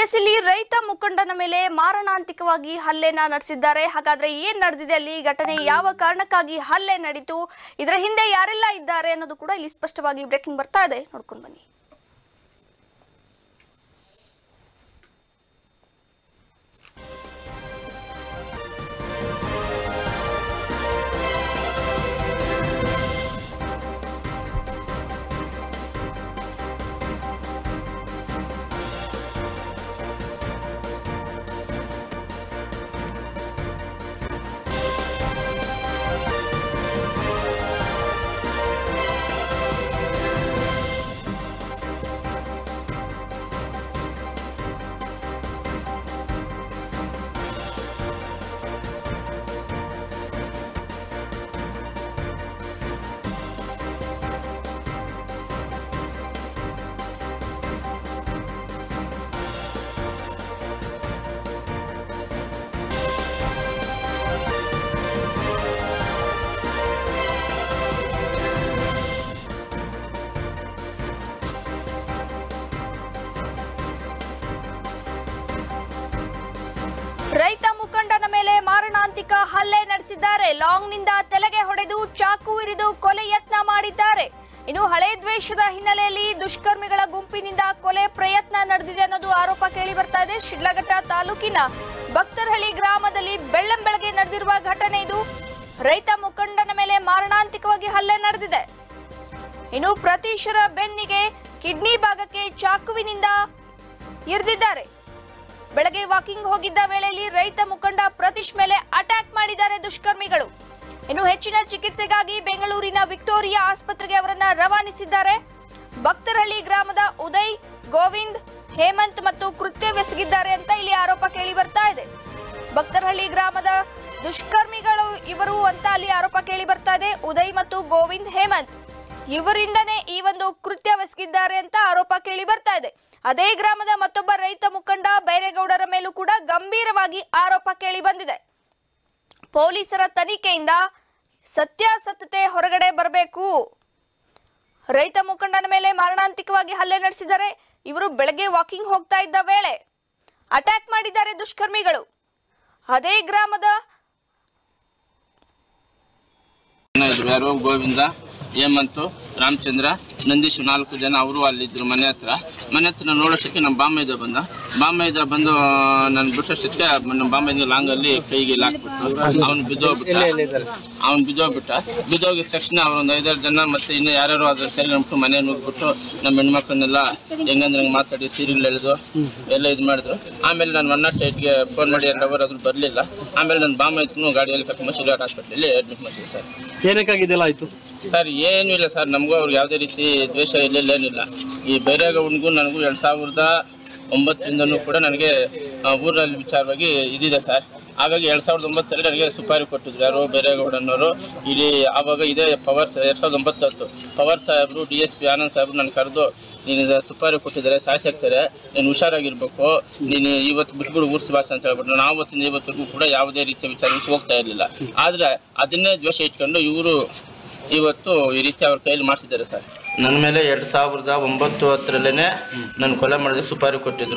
S ಇಲ್ಲಿ ರೈತ ಮುಖಂಡನ ಮೇಲೆ ಮಾರಣಾಂತಿಕವಾಗಿ ಹಲ್ಲೆನ ನಡೆಸಿದ್ದಾರೆ ಹಾಗಾದ್ರೆ ಏನ್ ನಡೆದಿದೆ ಅಲ್ಲಿ ಘಟನೆ ಯಾವ ಕಾರಣಕ್ಕಾಗಿ ಹಲ್ಲೆ ನಡೀತು ಇದರ ಹಿಂದೆ ಯಾರೆಲ್ಲ ಇದ್ದಾರೆ ಅನ್ನೋದು ಕೂಡ ಇಲ್ಲಿ ಸ್ಪಷ್ಟವಾಗಿ ಬ್ರೇಕಿಂಗ್ ಬರ್ತಾ ಇದೆ ನೋಡ್ಕೊಂಡು ಬನ್ನಿ ರೈತ ಮುಖಂಡನ ಮೇಲೆ ಮಾರಣಾಂತಿಕ ಹಲ್ಲೆ ನಡೆಸಿದ್ದಾರೆ ಲಾಂಗ್ನಿಂದ ತಲೆಗೆ ಹೊಡೆದು ಚಾಕು ಇರಿದು ಕೊಲೆ ಯತ್ನ ಮಾಡಿದ್ದಾರೆ ಇನ್ನು ಹಳೆ ದ್ವೇಷದ ಹಿನ್ನೆಲೆಯಲ್ಲಿ ದುಷ್ಕರ್ಮಿಗಳ ಗುಂಪಿನಿಂದ ಕೊಲೆ ಪ್ರಯತ್ನ ನಡೆದಿದೆ ಅನ್ನೋದು ಆರೋಪ ಕೇಳಿ ಬರ್ತಾ ಇದೆ ಶಿಡ್ಲಘಟ್ಟ ತಾಲೂಕಿನ ಭಕ್ತರಹಳ್ಳಿ ಗ್ರಾಮದಲ್ಲಿ ಬೆಳ್ಳಂಬೆಳಗ್ಗೆ ನಡೆದಿರುವ ಘಟನೆ ಇದು ರೈತ ಮುಖಂಡನ ಮೇಲೆ ಮಾರಣಾಂತಿಕವಾಗಿ ಹಲ್ಲೆ ನಡೆದಿದೆ ಇನ್ನು ಪ್ರತೀಶರ ಬೆನ್ನಿಗೆ ಕಿಡ್ನಿ ಭಾಗಕ್ಕೆ ಚಾಕುವಿನಿಂದ ಇರಿದಿದ್ದಾರೆ ಬೆಳಗ್ಗೆ ವಾಕಿಂಗ್ ಹೋಗಿದ್ದ ವೇಳೆಯಲ್ಲಿ ರೈತ ಮುಖಂಡ ಪ್ರತೀಶ್ ಮೇಲೆ ಅಟ್ಯಾಕ್ ಮಾಡಿದ್ದಾರೆ ದುಷ್ಕರ್ಮಿಗಳು ಇನ್ನು ಹೆಚ್ಚಿನ ಚಿಕಿತ್ಸೆಗಾಗಿ ಬೆಂಗಳೂರಿನ ವಿಕ್ಟೋರಿಯಾ ಆಸ್ಪತ್ರೆಗೆ ಅವರನ್ನ ರವಾನಿಸಿದ್ದಾರೆ ಭಕ್ತರಹಳ್ಳಿ ಗ್ರಾಮದ ಉದಯ್ ಗೋವಿಂದ್ ಹೇಮಂತ್ ಮತ್ತು ಕೃತ್ಯವೆಸಗಿದ್ದಾರೆ ಅಂತ ಇಲ್ಲಿ ಆರೋಪ ಕೇಳಿ ಬರ್ತಾ ಇದೆ ಭಕ್ತರಹಳ್ಳಿ ಗ್ರಾಮದ ದುಷ್ಕರ್ಮಿಗಳು ಇವರು ಅಂತ ಅಲ್ಲಿ ಆರೋಪ ಕೇಳಿ ಬರ್ತಾ ಇದೆ ಉದಯ್ ಮತ್ತು ಗೋವಿಂದ್ ಹೇಮಂತ್ ಇವರಿಂದನೇ ಈ ಒಂದು ಕೃತ್ಯವೆಸಗಿದ್ದಾರೆ ಅಂತ ಆರೋಪ ಕೇಳಿ ಬರ್ತಾ ಇದೆ ಅದೇ ಗ್ರಾಮದ ಮತ್ತೊಬ್ಬ ರೈತ ಮುಖಂಡ ಬೈರೇಗೌಡರ ಮೇಲೂ ಕೂಡ ಗಂಭೀರವಾಗಿ ಆರೋಪ ಕೇಳಿ ಬಂದಿದೆ ಪೊಲೀಸರ ತನಿಖೆಯಿಂದ ಸತ್ಯಾಸತ್ಯತೆ ಹೊರಗಡೆ ಬರಬೇಕು ರೈತ ಮುಖಂಡನ ಮೇಲೆ ಮಾರಣಾಂತಿಕವಾಗಿ ಹಲ್ಲೆ ನಡೆಸಿದ್ದಾರೆ ಇವರು ಬೆಳಗ್ಗೆ ವಾಕಿಂಗ್ ಹೋಗ್ತಾ ಇದ್ದ ವೇಳೆ ಅಟ್ಯಾಕ್ ಮಾಡಿದ್ದಾರೆ ದುಷ್ಕರ್ಮಿಗಳು ಅದೇ ಗ್ರಾಮದ ಜನ ಇದ್ರು ಯಾರು ಗೋವಿಂದ ಹೇಮಂತು ರಾಮಚಂದ್ರ ನಂದೀಶ್ ನಾಲ್ಕು ಜನ ಅವರು ಅಲ್ಲಿದ್ರು ಮನೆ ಹತ್ರ ಮನೆ ಹತ್ರ ನೋಡೋಷ್ಟಕ್ಕೆ ನಮ್ಮ ಬಾಮೈದ ಬಂದ ಬಾಮೈದ ಬಂದು ನನ್ನ ಬಿಡಿಸೋಷ್ಟಕ್ಕೆ ನಮ್ಮ ಬಾಮೈದ ಲಾಂಗಲ್ಲಿ ಕೈಗೆ ಹಾಕ್ಬಿಟ್ಟು ಅವ್ನು ಬಿದ್ದೋಗ್ಬಿಟ್ಟ ಅವ್ನು ಬಿದ್ದೋಗ್ಬಿಟ್ಟ ಬಿದ್ದೋಗಿದ ತಕ್ಷಣ ಅವ್ರು ಒಂದು ಐದಾರು ಜನ ಮತ್ತೆ ಇನ್ನು ಯಾರ್ಯಾರು ಅದ್ರ ಸರಿ ನಂಬಿಟ್ಟು ಮನೆ ನುಗ್ಬಿಟ್ಟು ನಮ್ಮ ಹೆಣ್ಮಕ್ಳನ್ನೆಲ್ಲ ಹೆಂಗಂದ್ರೆ ಹಂಗೆ ಮಾತಾಡಿ ಸೀರೆಗಳು ಎಳೆದು ಎಲ್ಲ ಇದು ಮಾಡಿದ್ರು ಆಮೇಲೆ ನಾನು ಒನ್ ನಾಟ್ ಏಟ್ಗೆ ಫೋನ್ ಮಾಡಿ ಎರಡು ಅವರ್ ಆದ್ರೂ ಬರಲಿಲ್ಲ ಆಮೇಲೆ ನನ್ನ ಬಾಮೈದ್ನು ಗಾಡಿಯಲ್ಲಿ ಕರ್ಕೊಂಡು ಶಿಲ್ಘಾಟ್ ಹಾಸ್ಪಿಟ್ಲಲ್ಲಿ ಅಡ್ಮಿಟ್ ಮಾಡ್ತೀವಿ ಸರ್ ಏನಕ್ಕಾಗಿದೆಲ್ಲ ಆಯ್ತು ಸರ್ ಏನೂ ಇಲ್ಲ ಸರ್ ನಮಗೂ ಅವ್ರಿಗೆ ಯಾವುದೇ ರೀತಿ ದ್ವೇಷ ಇರಲಿಲ್ಲ ಏನಿಲ್ಲ ಈ ಬೈರೇಗೌಡನಿಗೂ ನನಗೂ ಎರಡು ಸಾವಿರದ ಒಂಬತ್ತರಿಂದನೂ ಕೂಡ ನನಗೆ ಆ, ಊರಲ್ಲಿ ವಿಚಾರವಾಗಿ ಇದಿದೆ ಸರ್ ಹಾಗಾಗಿ ಎರಡು ಸಾವಿರದ ಒಂಬತ್ತರಲ್ಲಿ ನನಗೆ ಸುಪಾರಿ ಕೊಟ್ಟಿದ್ರು ಯಾರು ಬೈರೇಗೌಡನವರು ಇಲ್ಲಿ ಆವಾಗ ಇದೇ ಪವರ್ ಎರಡು ಸಾವಿರದ ಒಂಬತ್ತು ಹತ್ತು ಪವರ್ ಸಾಹೇಬರು ಡಿ ಎಸ್ ಪಿ ಆನಂದ್ ಸಾಹೇಬರು ನಾನು ಕರೆದು ನೀನು ಇದು ಸುಪಾರಿ ಕೊಟ್ಟಿದ್ದಾರೆ ಸಾಯಿಸಾಕ್ತಾರೆ ನೀನು ಹುಷಾರಾಗಿರ್ಬೇಕು ನೀನು ಇವತ್ತು ಬಿಟ್ಬಿಡು ಊರ್ಸ್ ಭಾಷೆ ಅಂತ ಹೇಳ್ಬಿಟ್ಟು ನಾವು ಅವತ್ತಿಂದ ಇವತ್ತಿಗೂ ಕೂಡ ಯಾವುದೇ ರೀತಿಯ ವಿಚಾರ ಹೋಗ್ತಾ ಇರಲಿಲ್ಲ ಆದರೆ ಅದನ್ನೇ ದ್ವೇಷ ಇಟ್ಕೊಂಡು ಇವರು ಇವತ್ತು ಈ ರೀತಿ ಅವ್ರ ಕೈಯಲ್ಲಿ ಮಾಡಿಸಿದ್ದಾರೆ ಸರ್ ನನ್ನ ಮೇಲೆ ಎರಡು ಸಾವಿರದ ಒಂಬತ್ತು ಹತ್ತರಲ್ಲೇ ನನ್ನ ಕೊಲೆ ಮಾಡೋದಕ್ಕೆ ಸುಪಾರಿ ಕೊಟ್ಟಿದ್ರು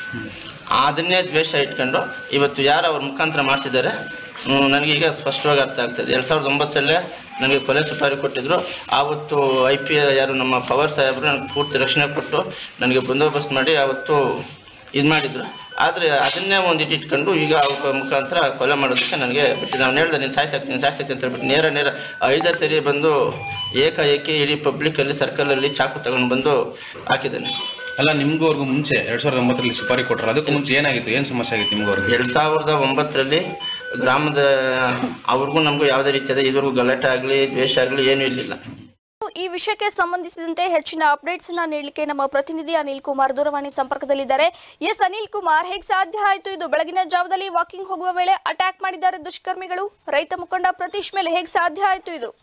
ಅದನ್ನೇ ದ್ವೇಷ ಇಟ್ಕೊಂಡು ಇವತ್ತು ಯಾರು ಅವ್ರ ಮುಖಾಂತರ ಮಾಡಿಸಿದ್ದಾರೆ ನನಗೆ ಈಗ ಸ್ಪಷ್ಟವಾಗಿ ಅರ್ಥ ಆಗ್ತದೆ ಎರಡು ಸಾವಿರದ ಒಂಬತ್ತರಲ್ಲೇ ನನಗೆ ಕೊಲೆ ಸುಪಾರಿ ಕೊಟ್ಟಿದ್ರು ಆವತ್ತು ಐ ಪಿ ಯಾರು ನಮ್ಮ ಪವರ್ ಸಾಹೇಬರು ನನಗೆ ಪೂರ್ತಿ ರಕ್ಷಣೆ ಕೊಟ್ಟು ನನಗೆ ಬಂದೋಬಸ್ತ್ ಮಾಡಿ ಆವತ್ತು ಇದು ಮಾಡಿದ್ರು ಆದರೆ ಅದನ್ನೇ ಒಂದು ಇಟ್ಕೊಂಡು ಈಗ ಅವ್ರ ಮುಖಾಂತರ ಕೊಲೆ ಮಾಡೋದಕ್ಕೆ ನನಗೆ ಬಿಟ್ಟಿದ್ದು ಅವ್ನು ಹೇಳ್ದೆ ನೀನು ಸಾಯಿಸಾಕ್ತೀನಿ ಸಾಯಿಸಾಕ್ತೀನಿ ಅಂತ ಹೇಳ್ಬಿಟ್ಟು ನೇರ ನೇರ ಐದಾರು ಸರಿ ಬಂದು ಏಕಾಏಕಿ ಇಡೀ ಪಬ್ಲಿಕ್ಕಲ್ಲಿ ಸರ್ಕಲಲ್ಲಿ ಚಾಕು ತಗೊಂಡು ಬಂದು ಹಾಕಿದ್ದಾನೆ ಅಲ್ಲ ನಿಮ್ಗೂ ಅವ್ರಿಗೂ ಮುಂಚೆ ಎರಡ್ ಸಾವಿರದ ಒಂಬತ್ತರಲ್ಲಿ ಸುಪಾರಿ ಕೊಟ್ಟರು ಅದಕ್ಕೂ ಮುಂಚೆ ಏನಾಗಿತ್ತು ಏನ್ ಸಮಸ್ಯೆ ಆಗಿತ್ತು ನಿಮ್ಗೂ ಅವ್ರಿಗೆ ಎರಡು ಸಾವಿರದ ಒಂಬತ್ತರಲ್ಲಿ ಗ್ರಾಮದ ಅವ್ರಿಗೂ ನಮಗೂ ಯಾವುದೇ ರೀತಿಯಾದ ಇದುವರೆಗೂ ಗಲಾಟೆ ಆಗಲಿ ದ್ವೇಷ ಆಗಲಿ ಏನೂ ಇರಲಿಲ್ಲ ಈ ವಿಷಯಕ್ಕೆ ಸಂಬಂಧಿಸಿದಂತೆ ಹೆಚ್ಚಿನ ಅಪ್ಡೇಟ್ಸ್ ಅನ್ನ ನೀಡಲಿಕ್ಕೆ ನಮ್ಮ ಪ್ರತಿನಿಧಿ ಅನಿಲ್ ಕುಮಾರ್ ದೂರವಾಣಿ ಸಂಪರ್ಕದಲ್ಲಿದ್ದಾರೆ ಎಸ್ ಅನಿಲ್ ಕುಮಾರ್ ಹೇಗೆ ಸಾಧ್ಯ ಆಯಿತು ಇದು ಬೆಳಗಿನ ಜಾವದಲ್ಲಿ ವಾಕಿಂಗ್ ಹೋಗುವ ವೇಳೆ ಅಟ್ಯಾಕ್ ಮಾಡಿದ್ದಾರೆ ದುಷ್ಕರ್ಮಿಗಳು ರೈತ ಮುಖಂಡ ಪ್ರತೀಶ್ ಮೇಲೆ ಹೇಗೆ ಸಾಧ್ಯ ಆಯಿತು ಇದು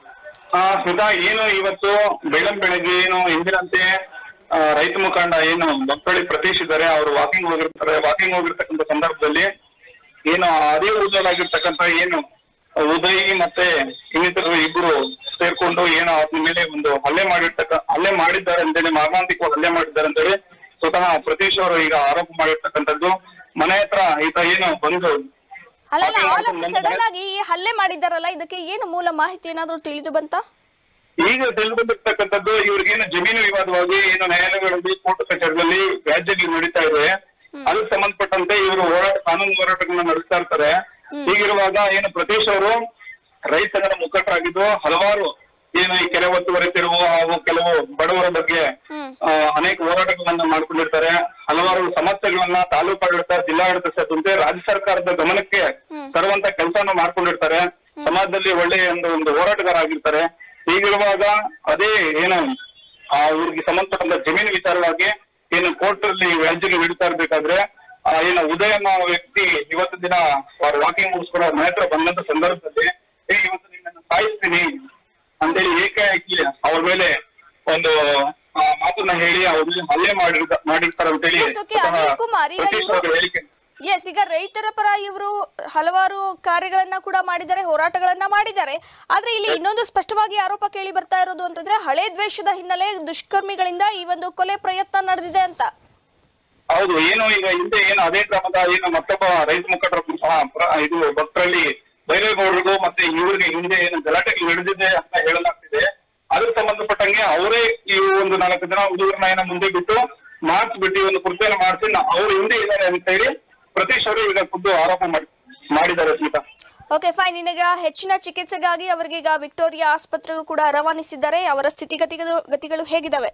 ಆ ಸುಧಾ ಏನು ಇವತ್ತು ಬೆಳ್ಳಂ ಬೆಳಗ್ಗೆ ಏನು ಎಂದಿನಂತೆ ಆ, ರೈತ ಮುಖಂಡ ಏನು ಭಕ್ತಳಿ ಪ್ರತೀಶ್ ಇದ್ದಾರೆ ಅವರು ವಾಕಿಂಗ್ ಹೋಗಿರ್ತಾರೆ ವಾಕಿಂಗ್ ಹೋಗಿರ್ತಕ್ಕಂಥ ಸಂದರ್ಭದಲ್ಲಿ ಏನು ಅದೇ ಊರಲ್ಲಾಗಿರ್ತಕ್ಕಂಥ ಏನು ಉದಯ್ ಮತ್ತೆ ಇನ್ನಿತರರು ಇಬ್ಬರು ಸೇರ್ಕೊಂಡು ಏನು ಆತನ ಮೇಲೆ ಒಂದು ಹಲ್ಲೆ ಮಾಡಿರ್ತಕ್ಕ ಹಲ್ಲೆ ಮಾಡಿದ್ದಾರೆ ಅಂತೇಳಿ ಮಾರಣಾಂತಿಕವಾಗಿ ಹಲ್ಲೆ ಮಾಡಿದ್ದಾರೆ ಅಂತೇಳಿ ಸ್ವತಃ ಪ್ರತೀಶ್ ಅವರು ಈಗ ಆರೋಪ ಮಾಡಿರ್ತಕ್ಕಂಥದ್ದು ಮನೆ ಹತ್ರ ಈತ ಏನು ಬಂದು ಅಲ್ಲಲ್ಲ ಹಾಗೆ ಆಲ್ ಆಫ್ ಮಾಡ್ಕೊಂಡು ಸಡನ್ ಆಗಿ ಈ ಹಲ್ಲೆ ಮಾಡಿದ್ದಾರಲ್ಲ ಇದಕ್ಕೆ ಏನು ಮೂಲ ಮಾಹಿತಿ ಏನಾದ್ರೂ ತಿಳಿದು ಬಂತಾ ಈಗ ತಿಳಿದು ಬಂದಿರ್ತಕ್ಕಂಥದ್ದು ಇವ್ರಿಗೇನು ಜಮೀನು ವಿವಾದವಾಗಿ ಏನು ನ್ಯಾಯಾಲಯಗಳಲ್ಲಿ ಕೋರ್ಟ್ ಕಚೇರಿಗಳಲ್ಲಿ ವ್ಯಾಜ್ಯಗಳು ನಡೀತಾ ಇದೆ ಅದಕ್ಕೆ ಸಂಬಂಧಪಟ್ಟಂತೆ ಇವರು ಹೋರಾಟ ಕಾನೂನು ಹೋರಾಟಗಳನ್ನ ನಡೆಸ್ತಾ ಇರ್ತಾರೆ ಹೀಗಿರುವಾಗ ಏನು ಪ್ರತೀಶ್ ಅವರು ರೈತ ಸಂಘದ ಮುಖಂಡರಾಗಿದ್ದು ಹಲವಾರು ಏನು ಈ ಕೆರೆ ಒತ್ತುವರಿ ತಿರುವು ಹಾಗೂ ಕೆಲವು ಬಡವರ ಬಗ್ಗೆ ಆ, ಅನೇಕ ಹೋರಾಟಗಳನ್ನ ಮಾಡ್ಕೊಂಡಿರ್ತಾರೆ ಹಲವಾರು ಸಮಸ್ಯೆಗಳನ್ನ ತಾಲೂಕು ಆಡಳಿತ ಜಿಲ್ಲಾಡಳಿತ ಸೇರಿದಂತೆ ರಾಜ್ಯ ಸರ್ಕಾರದ ಗಮನಕ್ಕೆ ತರುವಂತ ಕೆಲಸವನ್ನು ಮಾಡ್ಕೊಂಡಿರ್ತಾರೆ ಸಮಾಜದಲ್ಲಿ ಒಳ್ಳೆಯ ಒಂದು ಒಂದು ಹೋರಾಟಗಾರ ಆಗಿರ್ತಾರೆ ಹೀಗಿರುವಾಗ ಅದೇ ಏನು ಆ ಊರಿಗೆ ಸಂಬಂಧಪಟ್ಟಂತ ಜಮೀನು ವಿಚಾರವಾಗಿ ಏನು ಕೋರ್ಟ್ ಅಲ್ಲಿ ವ್ಯಾಜ್ಯಗೆ ಹಿಡಿತಾ ಇರ್ಬೇಕಾದ್ರೆ ಆ ಏನು ಉದಯ ಅನ್ನೋ ವ್ಯಕ್ತಿ ಇವತ್ತು ದಿನ ಅವ್ರ ವಾಕಿಂಗ್ ಮುಗಿಸ್ಕೊಂಡು ಅವ್ರ ಮನೆ ಹತ್ರ ಬಂದಂತ ಸಂದರ್ಭದಲ್ಲಿ ಏ ಇವತ್ತು ನಿನ್ನನ್ನು ಸಾಯಿಸ್ತೀನಿ ಅಂತೇಳಿ ಏಕಾಏಕಿ ಅವ್ರ ಮೇಲೆ ಒಂದು ಆ, ಮಾತನ್ನ ಹೇಳಿ ಅವ್ರ ಮೇಲೆ ಹಲ್ಲೆ ಮಾಡಿರ್ತ ಮಾಡಿರ್ತಾರೆ ಅಂತೇಳಿ Yes, okay, ಅನಿಲ್ ಕುಮಾರ್, ಈಗ ಪ್ರತೀಶ್ ಇವ್ರು- ಅವ್ರ ಹೇಳಿಕೆ ಎಸ್ ಈಗ ರೈತರ ಪರ ಇವರು ಹಲವಾರು ಕಾರ್ಯಗಳನ್ನ ಕೂಡ ಮಾಡಿದ್ದಾರೆ ಹೋರಾಟಗಳನ್ನ ಮಾಡಿದ್ದಾರೆ ಆದ್ರೆ ಇಲ್ಲಿ ಇನ್ನೊಂದು ಸ್ಪಷ್ಟವಾಗಿ ಆರೋಪ ಕೇಳಿ ಬರ್ತಾ ಇರೋದು ಅಂತಂದ್ರೆ ಹಳೆ ದ್ವೇಷದ ಹಿನ್ನೆಲೆ ದುಷ್ಕರ್ಮಿಗಳಿಂದ ಈ ಒಂದು ಕೊಲೆ ಪ್ರಯತ್ನ ನಡೆದಿದೆ ಅಂತ ಹೌದು ಏನು ಈಗ ಹಿಂದೆ ಏನು ಅದೇ ಗ್ರಾಮದ ಏನು ಮತ್ತೊಬ್ಬ ರೈತ ಮುಖಂಡರು ಸಹ ಪ್ರ- ಇದು ಭಕ್ತರಲ್ಲಿ ಬೈರೇಗೌಡರಿಗೂ ಮತ್ತೆ ಇವ್ರಿಗೆ ಹಿಂದೆ ಏನು ಗಲಾಟೆಗೆ ನಡೆದಿದೆ ಅಂತ ಹೇಳಲಾಗ್ತಿದೆ ಅದಕ್ಕೆ ಸಂಬಂಧಪಟ್ಟಂಗೆ ಅವರೇ ಈ ಒಂದು ನಾಲ್ಕು ಜನ ಹುಡುಗರನ್ನ ಏನೋ ಮುಂದೆ ಬಿಟ್ಟು ಮಾರ್ಚ್ ಬಿಟ್ಟು ಈ ಒಂದು ಕೃತ್ಯನ ಮಾಡಿಸಿ ಅವ್ರು ಹಿಂದೆ ಇದ್ದಾರೆ ಅಂತ ಹೇಳಿ ಪ್ರತೀಶ್ ಅವರು ಈಗ ಖುದ್ದು ಆರೋಪ ಮಾಡಿ ಮಾಡಿದ್ದಾರೆ ಸ್ಮಿತಾ ಓಕೆ ಫೈನ್ ಇನ್ನೀಗ ಹೆಚ್ಚಿನ ಚಿಕಿತ್ಸೆಗಾಗಿ ಅವರಿಗೆ ಈಗ ವಿಕ್ಟೋರಿಯಾ ಆಸ್ಪತ್ರೆಗೂ ಕೂಡ ರವಾನಿಸಿದ್ದಾರೆ ಅವರ ಸ್ಥಿತಿಗತಿಗಳು ಗತಿಗಳು ಹೇಗಿದಾವೆ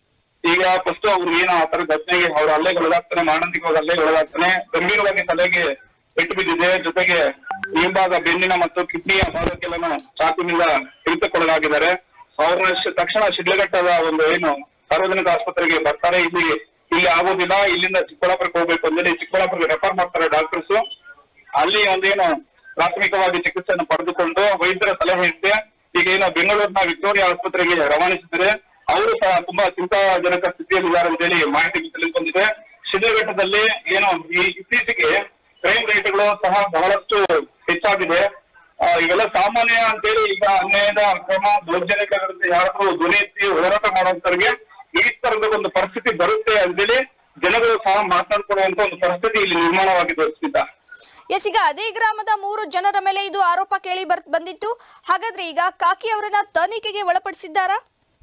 ಈಗ ಫಸ್ಟ್ ಅವ್ರು ಏನು ಆ ತರ ಘಟನೆಗೆ ಅವ್ರ ಹಲ್ಲೆಗೆ ಒಳಗಾಗ್ತಾನೆ ಮಾನಸಿಕವಾಗಿ ಹಲ್ಲೆಗೆ ಒಳಗಾಗ್ತಾನೆ ಗಂಭೀರವಾಗಿ ತಲೆಗೆ ಪೆಟ್ಟು ಬಿದ್ದಿದೆ ಜೊತೆಗೆ ಹಿಂಭಾಗ ಬೆನ್ನಿನ ಮತ್ತು ಕಿಡ್ನಿಯ ಭಾಗಕ್ಕೆಲ್ಲ ಚಾಕುವಿನಿಂದ ಹಿಡಿತಕ್ಕೊಳಗಾಗಿದ್ದಾರೆ ಅವ್ರನ್ನ ಶ್- ತಕ್ಷಣ ಶಿಡ್ಲಘಟ್ಟದ ಒಂದು ಏನು ಸಾರ್ವಜನಿಕ ಆಸ್ಪತ್ರೆಗೆ ಬರ್ತಾರೆ ಇಲ್ಲಿ ಇಲ್ಲಿ ಆಗೋದಿಲ್ಲ ಇಲ್ಲಿಂದ ಚಿಕ್ಕಬಳ್ಳಾಪುರಕ್ಕೆ ಹೋಗ್ಬೇಕು ಅಂದ್ರೆ ಚಿಕ್ಕಬಳ್ಳಾಪುರಕ್ಕೆ ರೆಫರ್ ಮಾಡ್ತಾರೆ ಡಾಕ್ಟರ್ಸ್ ಅಲ್ಲಿ ಒಂದೇನು ಪ್ರಾಥಮಿಕವಾಗಿ ಚಿಕಿತ್ಸೆಯನ್ನು ಪಡೆದುಕೊಂಡು ವೈದ್ಯರ ಸಲಹೆ ಇದ್ದೆ ಈಗ ಏನು ಬೆಂಗಳೂರಿನ ವಿಕ್ಟೋರಿಯಾ ಆಸ್ಪತ್ರೆಗೆ ರವಾನಿಸಿದರೆ ಅವರು ಸಹ ತುಂಬಾ ಚಿಂತಾಜನಕ ಸ್ಥಿತಿಯಲ್ಲಿದ್ದಾರೆ ಅಂತೇಳಿ ಮಾಹಿತಿ ತಿಳಿದುಕೊಂಡಿದೆ ಶಿಡ್ಲಘಟ್ಟದಲ್ಲಿ ಏನು ಈ ಇತ್ತೀಚೆಗೆ ಕ್ರೈಮ್ ರೇಟ್ಗಳು ಸಹ ಬಹಳಷ್ಟು ಹೆಚ್ಚಾಗಿದೆ ಆ, ಇವೆಲ್ಲ ಸಾಮಾನ್ಯ ಅಂತೇಳಿ ಈಗ ಅನ್ಯಾಯದ ಅಕ್ರಮ ದೌರ್ಜನ್ಯಕ ವಿರುದ್ಧ ಯಾರಾದ್ರೂ ಧ್ವನಿ ಎತ್ತಿ ಹೋರಾಟ ಮಾಡುವಂತವ್ರಿಗೆ ಈ ತರದ ಒಂದು ಪರಿಸ್ಥಿತಿ ಬರುತ್ತೆ ಅಂತೇಳಿ ಜನಗಳು ಸಹ ಮಾತನಾಡ್ಕೊಳ್ಳುವಂತ ಒಂದು ಪರಿಸ್ಥಿತಿ ಇಲ್ಲಿ ನಿರ್ಮಾಣವಾಗಿದೆ ಸ್ಮಿತಾ ಎಸ್ ಈಗ ಅದೇ ಗ್ರಾಮದ ಮೂರು ಜನರ ಮೇಲೆ ಇದು ಆರೋಪ ಕೇಳಿ ಬರ್ ಬಂದಿತ್ತು ಹಾಗಾದ್ರೆ ಈಗ ಕಾಕಿ ಅವರನ್ನ ತನಿಖೆಗೆ ಒಳಪಡಿಸಿದ್ದಾರಾ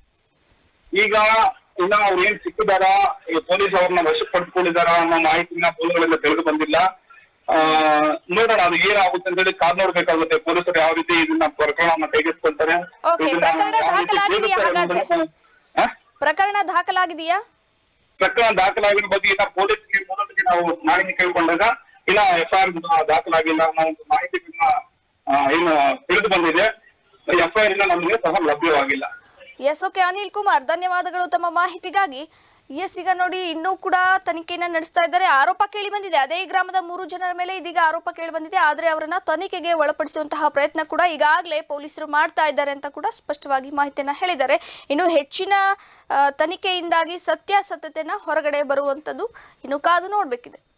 ಈಗ ಇನ್ನ ಅವ್ರು ಏನ್ ಸಿಕ್ಕಿದಾರ ಈಗ ಪೊಲೀಸ್ ಅವ್ರನ್ನ ವಶಪಡಿಸಿಕೊಂಡಿದಾರ ಅನ್ನೋ ಮಾಹಿತಿನ ಮೂಲಗಳಿಂದ ತಿಳಿದು ಬಂದಿಲ್ಲ ಆ ನೋಡೋಣ ಅದು ಏನಾಗುತ್ತೆ ಅಂತ ಹೇಳಿ ಕಾದ್ ನೋಡ್ಬೇಕಾಗುತ್ತೆ ಪೊಲೀಸರು ಯಾವ ರೀತಿ ಇದನ್ನ ಪ್ರಕರಣವನ್ನ ಕೈಗೆತ್ತಿಕೊಳ್ತಾರೆ Okay, ಇದನ್ನ ಪ್ರಕರಣ ಯಾವ ರೀತಿ ದಾಖಲಾಗಿದೆಯಾ ತೀರಿಸ್ತಾರೆ ಹಾಗಾದ್ರೆ? ಅನ್ನೋದನ್ನ- ಆ? ಪ್ರಕರಣ ದಾಖಲಾಗಿದೆಯಾ ಪ್ರಕರಣ ದಾಖಲಾಗಿರೋ ಬಗ್ಗೆ ಇನ್ನ ಪೊಲೀಸ್ಗೆ ಮೂಲಕ್ಕೆ ನಾವು ಮಾಹಿತಿ ಕೇಳ್ಕೊಂಡಾಗ ಇನ್ನ ಎಫ್ ಐ ಆರ್ ದಾಖಲಾಗಿಲ್ಲ ಅನ್ನೋ ಒಂದು ಮಾಹಿತಿ ಇನ್ನ, ಆ, ಏನು ತಿಳಿದು ಬಂದಿದೆ ಎಫ್ ಐ ಆರ್ ಇನ್ನ ನಮಗೆ ಸಹ ಲಭ್ಯವಾಗಿಲ್ಲ ಎಸ್ ಓಕೆ ಅನಿಲ್ ಕುಮಾರ್ ಧನ್ಯವಾದಗಳು ತಮ್ಮ ಮಾಹಿತಿಗಾಗಿ ಎಸ್ ಈಗ ನೋಡಿ ಇನ್ನೂ ಕೂಡ ತನಿಖೆಯನ್ನ ನಡೆಸ್ತಾ ಇದ್ದಾರೆ ಆರೋಪ ಕೇಳಿ ಬಂದಿದೆ ಅದೇ ಗ್ರಾಮದ ಮೂರು ಜನರ ಮೇಲೆ ಇದೀಗ ಆರೋಪ ಕೇಳಿ ಬಂದಿದೆ ಆದರೆ ಅವರನ್ನ ತನಿಖೆಗೆ ಒಳಪಡಿಸುವಂತಹ ಪ್ರಯತ್ನ ಕೂಡ ಈಗಾಗಲೇ ಪೊಲೀಸರು ಮಾಡ್ತಾ ಇದ್ದಾರೆ ಅಂತ ಕೂಡ ಸ್ಪಷ್ಟವಾಗಿ ಮಾಹಿತಿಯನ್ನ ಹೇಳಿದ್ದಾರೆ ಇನ್ನು ಹೆಚ್ಚಿನ ಆ, ತನಿಖೆಯಿಂದಾಗಿ ಸತ್ಯಾಸತ್ಯತೆಯನ್ನ ಹೊರಗಡೆ ಬರುವಂಥದ್ದು ಇನ್ನು ಕಾದು ನೋಡಬೇಕಿದೆ